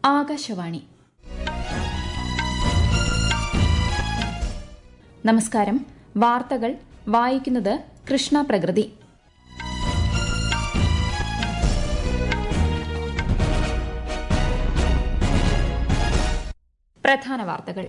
ആകാശവാണി നമസ്കാരം വാർത്തകൾ വായിക്കുന്നത് കൃഷ്ണ പ്രകൃതി പ്രധാന വാർത്തകൾ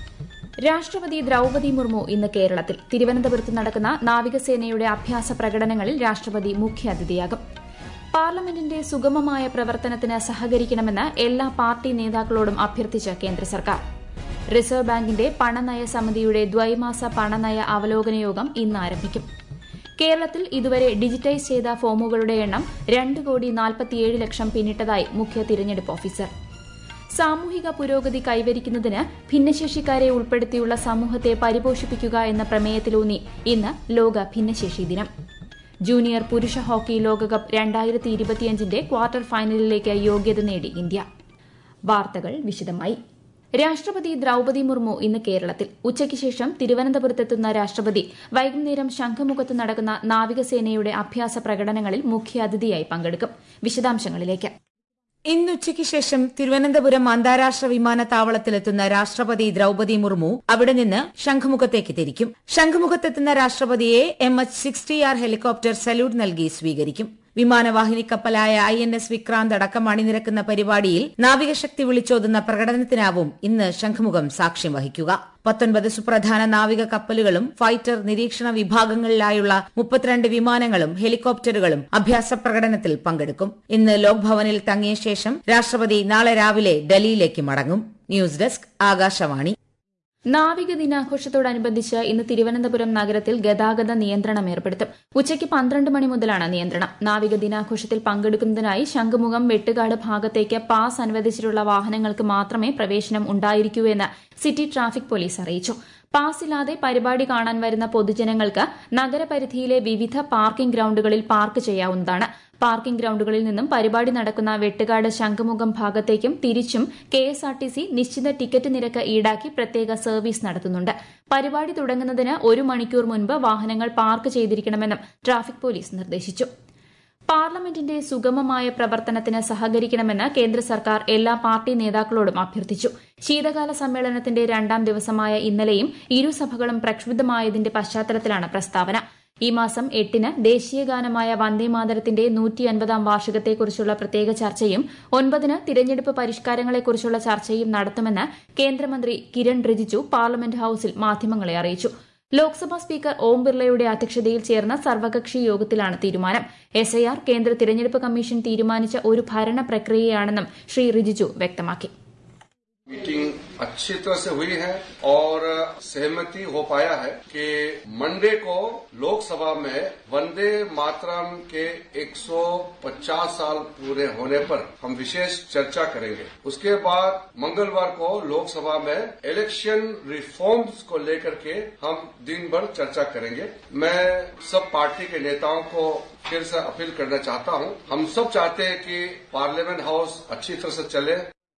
രാഷ്ട്രപതി ദ്രൌപതി മുർമു ഇന്ന് കേരളത്തിൽ തിരുവനന്തപുരത്ത് നടക്കുന്ന നാവികസേനയുടെ അഭ്യാസ പ്രകടനങ്ങളിൽ രാഷ്ട്രപതി മുഖ്യാതിഥിയാകും പാർലമെന്റിന്റെ സുഗമമായ പ്രവർത്തനത്തിന് സഹകരിക്കണമെന്ന് എല്ലാ പാർട്ടി നേതാക്കളോടും അഭ്യർത്ഥിച്ച കേന്ദ്ര സർക്കാർ റിസർവ് ബാങ്കിന്റെ പണനയ സമിതിയുടെ ദ്വൈമാസ പണനയ അവലോകന യോഗം ഇന്ന് ആരംഭിക്കും കേരളത്തിൽ ഇതുവരെ ഡിജിറ്റൈസ് ചെയ്ത ഫോമുകളുടെ എണ്ണം രണ്ട് കോടി നാൽപ്പത്തിയേഴ് ലക്ഷം പിന്നിട്ടതായി മുഖ്യ തിരഞ്ഞെടുപ്പ് ഓഫീസർ സാമൂഹിക പുരോഗതി കൈവരിക്കുന്നതിന് ഭിന്നശേഷിക്കാരെ ഉൾപ്പെടുത്തിയുള്ള സമൂഹത്തെ പരിപോഷിപ്പിക്കുക എന്ന പ്രമേയത്തിലൂന്നി ഇന്ന് ലോക ഭിന്നശേഷി ദിനം ജൂനിയർ പുരുഷ ഹോക്കി ലോകകപ്പ് രണ്ടായിരത്തി ഇരുപത്തിയഞ്ചിന്റെ ക്വാർട്ടർ ഫൈനലിലേക്ക് യോഗ്യത നേടി ഇന്ത്യ വാർത്തകൾ വിശദമായി രാഷ്ട്രപതി ദ്രൌപതി മുർമു ഇന്ന് കേരളത്തിൽ ഉച്ചയ്ക്ക് ശേഷം തിരുവനന്തപുരത്തെത്തുന്ന രാഷ്ട്രപതി വൈകുന്നേരം ശംഖുമുഖത്ത് നടക്കുന്ന നാവികസേനയുടെ അഭ്യാസ പ്രകടനങ്ങളിൽ മുഖ്യാതിഥിയായി പങ്കെടുക്കും വിശദാംശങ്ങളിലേക്ക് ഇന്നുച്ചയ്ക്ക് ശേഷം തിരുവനന്തപുരം അന്താരാഷ്ട്ര വിമാനത്താവളത്തിലെത്തുന്ന രാഷ്ട്രപതി ദ്രൌപതി മുർമു അവിടെ നിന്ന് ശംഖുമുഖത്തേക്ക് തിരിക്കും ശംഖുമുഖത്തെത്തുന്ന രാഷ്ട്രപതിയെ M H sixty R helicopter salute നൽകി സ്വീകരിക്കും വിമാനവാഹിനി കപ്പലായ ഐ എൻ എസ് വിക്രാന്ത് അടക്കം അണിനിരക്കുന്ന പരിപാടിയിൽ നാവികശക്തി വിളിച്ചോതുന്ന പ്രകടനത്തിനാവും ഇന്ന് ശംഖുമുഖം സാക്ഷ്യം വഹിക്കുക പത്തൊൻപത് സുപ്രധാന നാവിക കപ്പലുകളും ഫൈറ്റർ നിരീക്ഷണ വിഭാഗങ്ങളിലായുള്ള മുപ്പത്തിരണ്ട് വിമാനങ്ങളും ഹെലികോപ്റ്ററുകളും അഭ്യാസ പ്രകടനത്തിൽ പങ്കെടുക്കും ഇന്ന് ലോക്ഭവനിൽ തങ്ങിയ ശേഷം രാഷ്ട്രപതി നാളെ രാവിലെ ഡൽഹിയിലേക്ക് മടങ്ങും ന്യൂസ് ഡെസ്ക് ആകാശവാണി നാവിക ദിനാഘോഷത്തോടനുബന്ധിച്ച് ഇന്ന് തിരുവനന്തപുരം നഗരത്തിൽ ഗതാഗത നിയന്ത്രണം ഏർപ്പെടുത്തും ഉച്ചയ്ക്ക് പന്ത്രണ്ട് മണി മുതലാണ് നിയന്ത്രണം നാവിക ദിനാഘോഷത്തിൽ പങ്കെടുക്കുന്നതിനായി ശംഖുമുഖം വെട്ടുകാട് ഭാഗത്തേക്ക് പാസ് അനുവദിച്ചിട്ടുള്ള വാഹനങ്ങൾക്ക് മാത്രമേ പ്രവേശനം ഉണ്ടായിരിക്കൂ എന്ന് സിറ്റി ട്രാഫിക് പോലീസ് അറിയിച്ചു പാസ് ഇല്ലാതെ പരിപാടി കാണാൻ വരുന്ന പൊതുജനങ്ങൾക്ക് നഗരപരിധിയിലെ വിവിധ പാർക്കിംഗ് ഗ്രൌണ്ടുകളിൽ പാർക്ക് ചെയ്യാവുന്നതാണ് പാർക്കിംഗ് ഗ്രൌണ്ടുകളിൽ നിന്നും പരിപാടി നടക്കുന്ന വെട്ടുകാട് ശംഖുമുഖം ഭാഗത്തേക്കും തിരിച്ചും കെഎസ്ആർടിസി നിശ്ചിത ടിക്കറ്റ് നിരക്ക് ഈടാക്കി പ്രത്യേക സർവീസ് നടത്തുന്നുണ്ട് പരിപാടി തുടങ്ങുന്നതിന് ഒരു മണിക്കൂർ മുൻപ് വാഹനങ്ങൾ പാർക്ക് ചെയ്തിരിക്കണമെന്നും ട്രാഫിക് പോലീസ് നിർദ്ദേശിച്ചു പാർലമെന്റിന്റെ സുഗമമായ പ്രവർത്തനത്തിന് സഹകരിക്കണമെന്ന് കേന്ദ്ര സർക്കാർ എല്ലാ പാർട്ടി നേതാക്കളോടും അഭ്യർത്ഥിച്ചു ശീതകാല സമ്മേളനത്തിന്റെ രണ്ടാം ദിവസമായ ഇന്നലെയും ഇരുസഭകളും പ്രക്ഷുബ്ധമായതിന്റെ പശ്ചാത്തലത്തിലാണ് പ്രസ്താവന ഈ മാസം എട്ടിന് ദേശീയഗാനമായ വന്ദേമാതരത്തിന്റെ നൂറ്റി അൻപതാം വാർഷികത്തെക്കുറിച്ചുള്ള പ്രത്യേക ചർച്ചയും ഒൻപതിന് തിരഞ്ഞെടുപ്പ് പരിഷ്കാരങ്ങളെക്കുറിച്ചുള്ള ചർച്ചയും നടത്തുമെന്ന് കേന്ദ്രമന്ത്രി കിരൺ റിജിജു പാർലമെന്റ് ഹൌസിൽ മാധ്യമങ്ങളെ അറിയിച്ചു ലോക്സഭാ സ്പീക്കർ ഓം ബിർളയുടെ അധ്യക്ഷതയിൽ ചേർന്ന സർവകക്ഷി യോഗത്തിലാണ് തീരുമാനം എസ്ഐആർ കേന്ദ്ര തിരഞ്ഞെടുപ്പ് കമ്മീഷൻ തീരുമാനിച്ച ഒരു ഭരണ പ്രക്രിയയാണെന്നും ശ്രീ റിജിജു വ്യക്തമാക്കി मीटिंग अच्छी तरह से हुई है और सहमति हो पाया है कि मंडे को लोकसभा में वंदे मातरम के 150 साल पूरे होने पर हम विशेष चर्चा करेंगे उसके बाद मंगलवार को लोकसभा में इलेक्शन रिफॉर्म्स को लेकर के हम दिन भर चर्चा करेंगे मैं सब पार्टी के नेताओं को फिर से अपील करना चाहता हूं हम सब चाहते हैं कि पार्लियामेंट हाउस अच्छी तरह से चले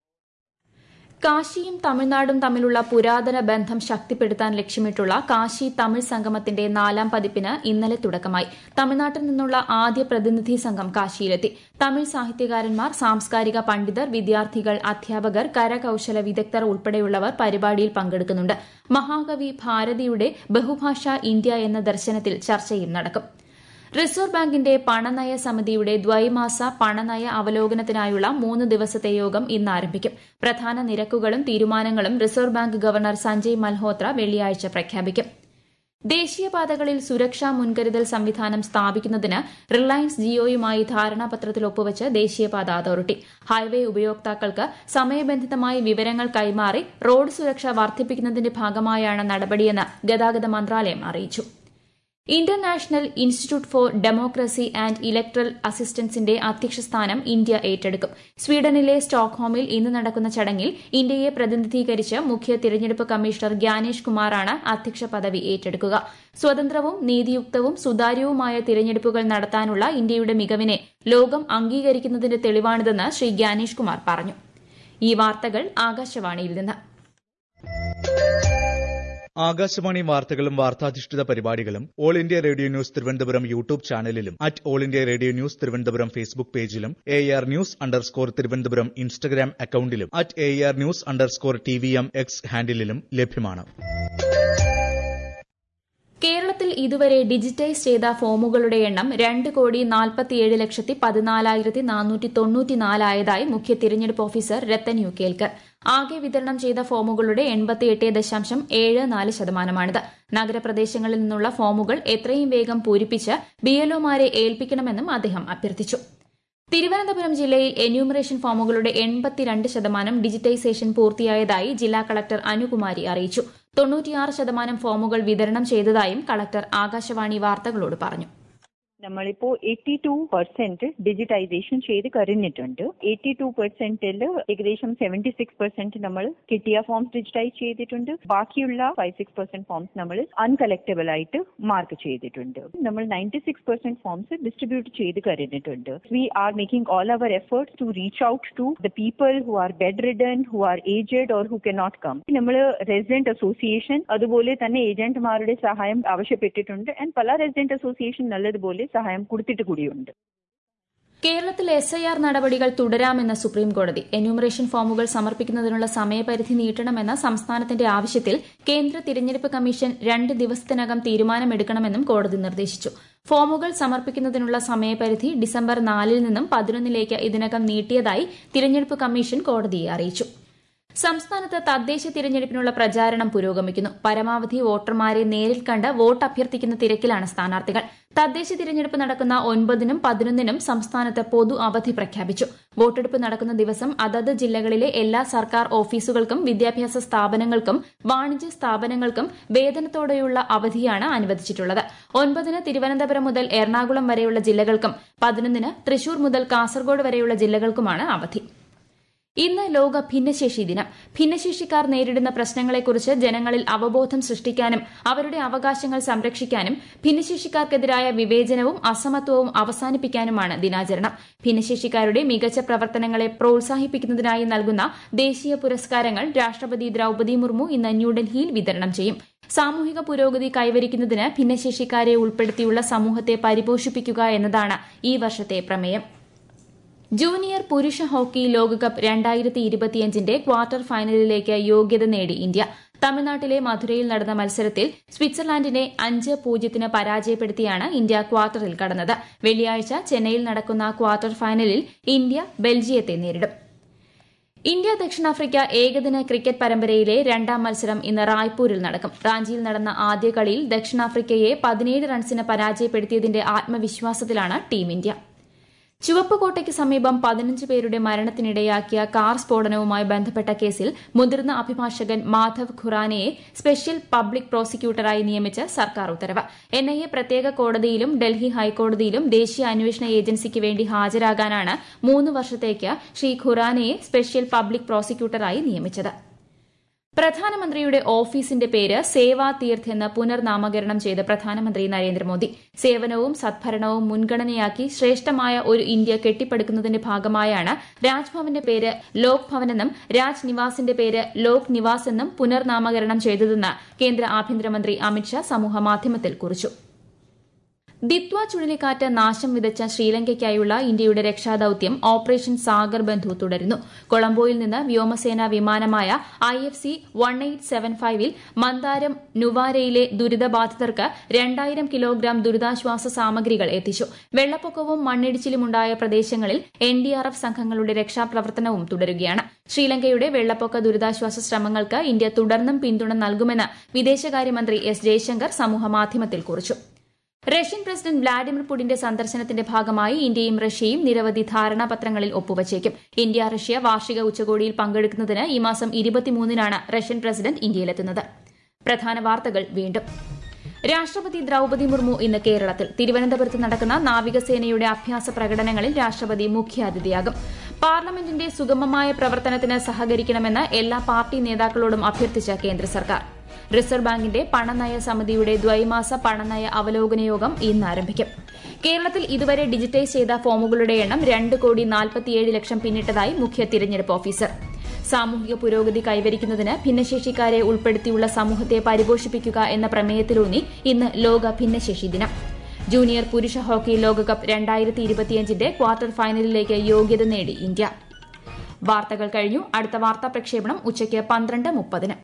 കാശിയും തമിഴ്നാടും തമ്മിലുള്ള പുരാതന ബന്ധം ശക്തിപ്പെടുത്താൻ ലക്ഷ്യമിട്ടുള്ള കാശി തമിഴ് സംഗമത്തിന്റെ നാലാം പതിപ്പിന് ഇന്നലെ തുടക്കമായി തമിഴ്നാട്ടിൽ നിന്നുള്ള ആദ്യ പ്രതിനിധി സംഘം കാശിയിലെത്തി തമിഴ് സാഹിത്യകാരന്മാർ സാംസ്കാരിക പണ്ഡിതർ വിദ്യാർത്ഥികൾ അധ്യാപകർ കരകൌശല വിദഗ്ധർ ഉൾപ്പെടെയുള്ളവർ പരിപാടിയിൽ പങ്കെടുക്കുന്നുണ്ട് മഹാകവി ഭാരതിയുടെ ബഹുഭാഷാ ഇന്ത്യ എന്ന ദർശനത്തിൽ ചർച്ചയും നടക്കും റിസർവ് ബാങ്കിന്റെ പണനയ സമിതിയുടെ ദ്വൈമാസ പണനയ അവലോകനത്തിനായുള്ള മൂന്ന് ദിവസത്തെ യോഗം ഇന്ന് ആരംഭിക്കും പ്രധാന നിരക്കുകളും തീരുമാനങ്ങളും reserve bank governor Sanjay Malhotra വെള്ളിയാഴ്ച പ്രഖ്യാപിക്കും ദേശീയപാതകളിൽ സുരക്ഷാ മുൻകരുതൽ സംവിധാനം സ്ഥാപിക്കുന്നതിന് റിലയൻസ് ജിയോയുമായി ധാരണാപത്രത്തിൽ ഒപ്പുവച്ച് ദേശീയപാത അതോറിറ്റി ഹൈവേ ഉപയോക്താക്കൾക്ക് സമയബന്ധിതമായി വിവരങ്ങൾ കൈമാറി റോഡ് സുരക്ഷ വർദ്ധിപ്പിക്കുന്നതിന്റെ ഭാഗമായാണ് നടപടിയെന്ന് ഗതാഗത മന്ത്രാലയം അറിയിച്ചു international institute for democracy and electoral അസിസ്റ്റൻസിന്റെ അധ്യക്ഷസ്ഥാനം ഇന്ത്യ ഏറ്റെടുക്കും സ്വീഡനിലെ സ്റ്റോക്ക്ഹോമിൽ ഇന്ന് നടക്കുന്ന ചടങ്ങിൽ ഇന്ത്യയെ പ്രതിനിധീകരിച്ച് മുഖ്യ തിരഞ്ഞെടുപ്പ് കമ്മീഷണർ ഗ്യാനേഷ് കുമാറാണ് അധ്യക്ഷ പദവി ഏറ്റെടുക്കുക സ്വതന്ത്രവും നീതിയുക്തവും സുതാര്യവുമായ തിരഞ്ഞെടുപ്പുകൾ നടത്താനുള്ള ഇന്ത്യയുടെ മികവിനെ ലോകം അംഗീകരിക്കുന്നതിന്റെ തെളിവാണിതെന്ന് ശ്രീ ഗ്യാനേഷ് കുമാർ പറഞ്ഞു ഈ വാർത്തകൾ ആകാശവാണിയിൽ നിന്ന് ആകാശവാണി വാർത്തകളും വാർത്താധിഷ്ഠിത പരിപാടികളും all India radio news Thiruvananthapuram YouTube ചാനലിലും at all India radio news Thiruvananthapuram Facebook പേജിലും A R news underscore Thiruvananthapuram Instagram അക്കൌണ്ടിലും at A R news underscore T V M X ഹാൻഡിലും ലഭ്യമാണ് കേരളത്തിൽ ഇതുവരെ ഡിജിറ്റൈസ് ചെയ്ത ഫോമുകളുടെ എണ്ണം രണ്ട് കോടി നാൽപ്പത്തിയേഴ് ലക്ഷത്തി പതിനാലായിരത്തി നാനൂറ്റി തൊണ്ണൂറ്റിനാലായതായി മുഖ്യ തിരഞ്ഞെടുപ്പ് ഓഫീസർ രത്തൻ യു കേൽക്കർ ആകെ വിതരണം ചെയ്ത ഫോമുകളുടെ എൺപത്തിയെട്ട് ദശാംശം ഏഴ് നാല് ശതമാനമാണിത് നഗരപ്രദേശങ്ങളിൽ നിന്നുള്ള ഫോമുകൾ എത്രയും വേഗം പൂരിപ്പിച്ച് ബിഎൽഒമാരെ ഏൽപ്പിക്കണമെന്നും അദ്ദേഹം അഭ്യർത്ഥിച്ചു തിരുവനന്തപുരം ജില്ലയിൽ എന്യൂമറേഷൻ ഫോമുകളുടെ എൺപത്തിരണ്ട് ശതമാനം ഡിജിറ്റൈസേഷൻ പൂർത്തിയായതായി ജില്ലാ കളക്ടർ അനുകുമാരി അറിയിച്ചു തൊണ്ണൂറ്റിയാറ് ശതമാനം ഫോമുകൾ വിതരണം ചെയ്തതായും കളക്ടർ ആകാശവാണി വാർത്തകളോട് പറഞ്ഞു നമ്മളിപ്പോ എയ്റ്റി ടു പെർസെന്റ് ഡിജിറ്റൈസേഷൻ ചെയ്ത് കഴിഞ്ഞിട്ടുണ്ട് എയ്റ്റി ടു പെർസെന്റിൽ ഏകദേശം സെവന്റി സിക്സ് പെർസെന്റ് നമ്മൾ കിട്ടിയ ഫോംസ് ഡിജിറ്റൈസ് ചെയ്തിട്ടുണ്ട് ബാക്കിയുള്ള ഫൈവ് സിക്സ് പെർസെന്റ് ഫോംസ് നമ്മൾ അൺകളക്റ്റബിൾ ആയിട്ട് മാർക്ക് ചെയ്തിട്ടുണ്ട് നമ്മൾ ninety six percent forms distribute ചെയ്ത് കഴിഞ്ഞിട്ടുണ്ട് we are making all our efforts to reach out to the people who are bedridden who are aged or who can not come നമ്മൾ resident association അതുപോലെ തന്നെ ഏജന്റുമാരുടെ സഹായം ആവശ്യപ്പെട്ടിട്ടുണ്ട് and പല resident association നല്ലതുപോലെ സഹായം കൊടുത്തിട്ട് കൂടിയുണ്ട് കേരളത്തിൽ എസ് ഐ ആർ നടപടികൾ തുടരാമെന്ന് സുപ്രീംകോടതി എന്യൂമറേഷൻ ഫോമുകൾ സമർപ്പിക്കുന്നതിനുള്ള സമയപരിധി നീട്ടണമെന്ന സംസ്ഥാനത്തിന്റെ ആവശ്യത്തിൽ കേന്ദ്ര തിരഞ്ഞെടുപ്പ് കമ്മീഷൻ രണ്ട് ദിവസത്തിനകം തീരുമാനമെടുക്കണമെന്നും കോടതി നിർദ്ദേശിച്ചു ഫോമുകൾ സമർപ്പിക്കുന്നതിനുള്ള സമയപരിധി ഡിസംബർ നാലിൽ നിന്നും പതിനൊന്നിലേക്ക് ഇതിനകം നീട്ടിയതായി തിരഞ്ഞെടുപ്പ് കമ്മീഷൻ കോടതിയെ അറിയിച്ചു സംസ്ഥാനത്ത് തദ്ദേശ തിരഞ്ഞെടുപ്പിനുള്ള പ്രചാരണം പുരോഗമിക്കുന്നു പരമാവധി വോട്ടർമാരെ നേരിൽ കണ്ട് വോട്ട് അഭ്യർത്ഥിക്കുന്ന തിരക്കിലാണ് സ്ഥാനാർത്ഥികൾ തദ്ദേശ തിരഞ്ഞെടുപ്പ് നടക്കുന്ന ഒൻപതിനും പതിനൊന്നിനും സംസ്ഥാനത്ത് പൊതു അവധി പ്രഖ്യാപിച്ചു വോട്ടെടുപ്പ് നടക്കുന്ന ദിവസം അതത് ജില്ലകളിലെ എല്ലാ സർക്കാർ ഓഫീസുകൾക്കും വിദ്യാഭ്യാസ സ്ഥാപനങ്ങൾക്കും വാണിജ്യ സ്ഥാപനങ്ങൾക്കും വേതനത്തോടെയുള്ള അവധിയാണ് അനുവദിച്ചിട്ടുള്ളത് ഒൻപതിന് തിരുവനന്തപുരം മുതൽ എറണാകുളം വരെയുള്ള ജില്ലകൾക്കും പതിനൊന്നിന് തൃശൂർ മുതൽ കാസർഗോഡ് വരെയുള്ള ജില്ലകൾക്കുമാണ് അവധി ഇന്ന് ലോക ഭിന്നശേഷി ദിനം ഭിന്നശേഷിക്കാർ നേരിടുന്ന പ്രശ്നങ്ങളെക്കുറിച്ച് ജനങ്ങളിൽ അവബോധം സൃഷ്ടിക്കാനും അവരുടെ അവകാശങ്ങൾ സംരക്ഷിക്കാനും ഭിന്നശേഷിക്കാർക്കെതിരായ വിവേചനവും അസമത്വവും അവസാനിപ്പിക്കാനുമാണ് ദിനാചരണം ഭിന്നശേഷിക്കാരുടെ മികച്ച പ്രവർത്തനങ്ങളെ പ്രോത്സാഹിപ്പിക്കുന്നതിനായി നൽകുന്ന ദേശീയ പുരസ്കാരങ്ങൾ രാഷ്ട്രപതി ദ്രൌപദി മുർമു ഇന്ന് ന്യൂഡൽഹിയിൽ വിതരണം ചെയ്യും സാമൂഹിക പുരോഗതി കൈവരിക്കുന്നതിന് ഭിന്നശേഷിക്കാരെ ഉൾപ്പെടുത്തിയുള്ള സമൂഹത്തെ പരിപോഷിപ്പിക്കുക എന്നതാണ് ഈ വർഷത്തെ പ്രമേയം ജൂനിയർ പുരുഷ ഹോക്കി ലോകകപ്പ് രണ്ടായിരത്തി ഇരുപത്തിയഞ്ചിന്റെ ക്വാർട്ടർ ഫൈനലിലേക്ക് യോഗ്യത നേടി ഇന്ത്യ തമിഴ്നാട്ടിലെ മധുരയിൽ നടന്ന മത്സരത്തിൽ സ്വിറ്റ്സർലാൻഡിനെ അഞ്ച് പൂജ്യത്തിന് പരാജയപ്പെടുത്തിയാണ് ഇന്ത്യ ക്വാർട്ടറിൽ കടന്നത് വെള്ളിയാഴ്ച ചെന്നൈയിൽ നടക്കുന്ന ക്വാർട്ടർ ഫൈനലിൽ ഇന്ത്യ ബെൽജിയത്തെ നേരിടും ഇന്ത്യ ദക്ഷിണാഫ്രിക്ക ഏകദിന ക്രിക്കറ്റ് പരമ്പരയിലെ രണ്ടാം മത്സരം ഇന്ന് റായ്പൂരിൽ നടക്കും റാഞ്ചിയിൽ നടന്ന ആദ്യ കളിയിൽ ദക്ഷിണാഫ്രിക്കയെ പതിനേഴ് റൺസിന് പരാജയപ്പെടുത്തിയതിന്റെ ആത്മവിശ്വാസത്തിലാണ് ടീം ഇന്ത്യ ചുവപ്പുകോട്ടയ്ക്ക് സമീപം പതിനഞ്ച് പേരുടെ മരണത്തിനിടയാക്കിയ കാർ സ്ഫോടനവുമായി ബന്ധപ്പെട്ട കേസിൽ മുതിർന്ന അഭിഭാഷകൻ മാധവ് ഖുറാനയെ സ്പെഷ്യൽ പബ്ലിക് പ്രോസിക്യൂട്ടറായി നിയമിച്ച് സർക്കാർ ഉത്തരവ് എൻഐഎ പ്രത്യേക കോടതിയിലും ഡൽഹി ഹൈക്കോടതിയിലും ദേശീയ അന്വേഷണ ഏജൻസിക്ക് വേണ്ടി ഹാജരാകാനാണ് മൂന്ന് വർഷത്തേക്ക് ശ്രീ ഖുറാനയെ സ്പെഷ്യൽ പബ്ലിക് പ്രോസിക്യൂട്ടറായി നിയമിച്ചത് പ്രധാനമന്ത്രിയുടെ ഓഫീസിന്റെ പേര് സേവാ തീർത്ത് എന്ന് പുനർനാമകരണം ചെയ്ത് പ്രധാനമന്ത്രി നരേന്ദ്രമോദി സേവനവും സദ്ഭരണവും മുൻഗണനയാക്കി ശ്രേഷ്ഠമായ ഒരു ഇന്ത്യ കെട്ടിപ്പടുക്കുന്നതിന്റെ ഭാഗമായാണ് രാജ്ഭവന്റെ പേര് ലോക് ഭവൻ എന്നും രാജ് നിവാസിന്റെ പേര് ലോക് നിവാസ് എന്നും പുനർനാമകരണം ചെയ്തതെന്ന് കേന്ദ്ര ആഭ്യന്തരമന്ത്രി അമിത്ഷാ സമൂഹമാധ്യമത്തിൽ കുറിച്ചു ദിത്വ ചുഴലിക്കാറ്റ് നാശം വിതച്ച ശ്രീലങ്കയ്ക്കായുള്ള ഇന്ത്യയുടെ രക്ഷാദൌത്യം ഓപ്പറേഷൻ സാഗർ ബന്ധു തുടരുന്നു കൊളംബോയിൽ നിന്ന് വ്യോമസേനാ വിമാനമായ I F C one eight seven ഫൈവിൽ മന്ദാരം നുവാരയിലെ ദുരിതബാധിതർക്ക് രണ്ടായിരം കിലോഗ്രാം ദുരിതാശ്വാസ സാമഗ്രികൾ എത്തിച്ചു വെള്ളപ്പൊക്കവും മണ്ണിടിച്ചിലുമുണ്ടായ പ്രദേശങ്ങളിൽ എൻ ഡി ആർ എഫ് സംഘങ്ങളുടെ രക്ഷാപ്രവർത്തനവും തുടരുകയാണ് ശ്രീലങ്കയുടെ വെള്ളപ്പൊക്ക ദുരിതാശ്വാസ ശ്രമങ്ങൾക്ക് ഇന്ത്യ തുടർന്നും പിന്തുണ നൽകുമെന്ന് വിദേശകാര്യമന്ത്രി എസ് ജയശങ്കർ സമൂഹമാധ്യമത്തിൽ കുറിച്ചു റഷ്യൻ പ്രസിഡന്റ് വ്ളാഡിമിർ പുടിന്റെ സന്ദർശനത്തിന്റെ ഭാഗമായി ഇന്ത്യയും റഷ്യയും നിരവധി ധാരണാപത്രങ്ങളിൽ ഒപ്പുവച്ചേക്കും ഇന്ത്യ റഷ്യ വാർഷിക ഉച്ചകോടിയിൽ പങ്കെടുക്കുന്നതിന് ഈ മാസം ഇരുപത്തിമൂന്നിനാണ് റഷ്യൻ പ്രസിഡന്റ് ഇന്ത്യയിലെത്തുന്നത് പ്രധാന വാർത്തകൾ വീണ്ടും രാഷ്ട്രപതി ദ്രൌപദി മുർമു ഇന്ന് കേരളത്തിൽ തിരുവനന്തപുരത്ത് നടക്കുന്ന നാവികസേനയുടെ അഭ്യാസ പ്രകടനങ്ങളിൽ രാഷ്ട്രപതി മുഖ്യാതിഥിയാകും പാർലമെന്റിന്റെ സുഗമമായ പ്രവർത്തനത്തിന് സഹകരിക്കണമെന്ന് എല്ലാ പാർട്ടി നേതാക്കളോടും അഭ്യർത്ഥിച്ച കേന്ദ്ര സർക്കാർ റിസർവ് ബാങ്കിന്റെ പണനയ സമിതിയുടെ ദ്വൈമാസ പണനയ അവലോകന യോഗം ഇന്ന് ആരംഭിക്കും കേരളത്തിൽ ഇതുവരെ ഡിജിറ്റൈസ് ചെയ്ത ഫോമുകളുടെ എണ്ണം രണ്ട് കോടി നാൽപ്പത്തിയേഴ് ലക്ഷം പിന്നിട്ടതായി മുഖ്യ തിരഞ്ഞെടുപ്പ് ഓഫീസർ സാമൂഹിക പുരോഗതി കൈവരിക്കുന്നതിന് ഭിന്നശേഷിക്കാരെ ഉൾപ്പെടുത്തിയുള്ള സമൂഹത്തെ പരിപോഷിപ്പിക്കുക എന്ന പ്രമേയത്തിലൂന്നി ഇന്ന് ലോക ഭിന്നശേഷി ദിനം ജൂനിയർ പുരുഷ ഹോക്കി ലോകകപ്പ് രണ്ടായിരത്തി ഇരുപത്തിയഞ്ചിന്റെ ക്വാർട്ടർ ഫൈനലിലേക്ക് യോഗ്യത നേടി ഇന്ത്യ വാർത്തകൾ കഴിഞ്ഞു അടുത്ത വാർത്താ പ്രക്ഷേപണം ഉച്ചയ്ക്ക് പന്ത്രണ്ട് മുപ്പതിന്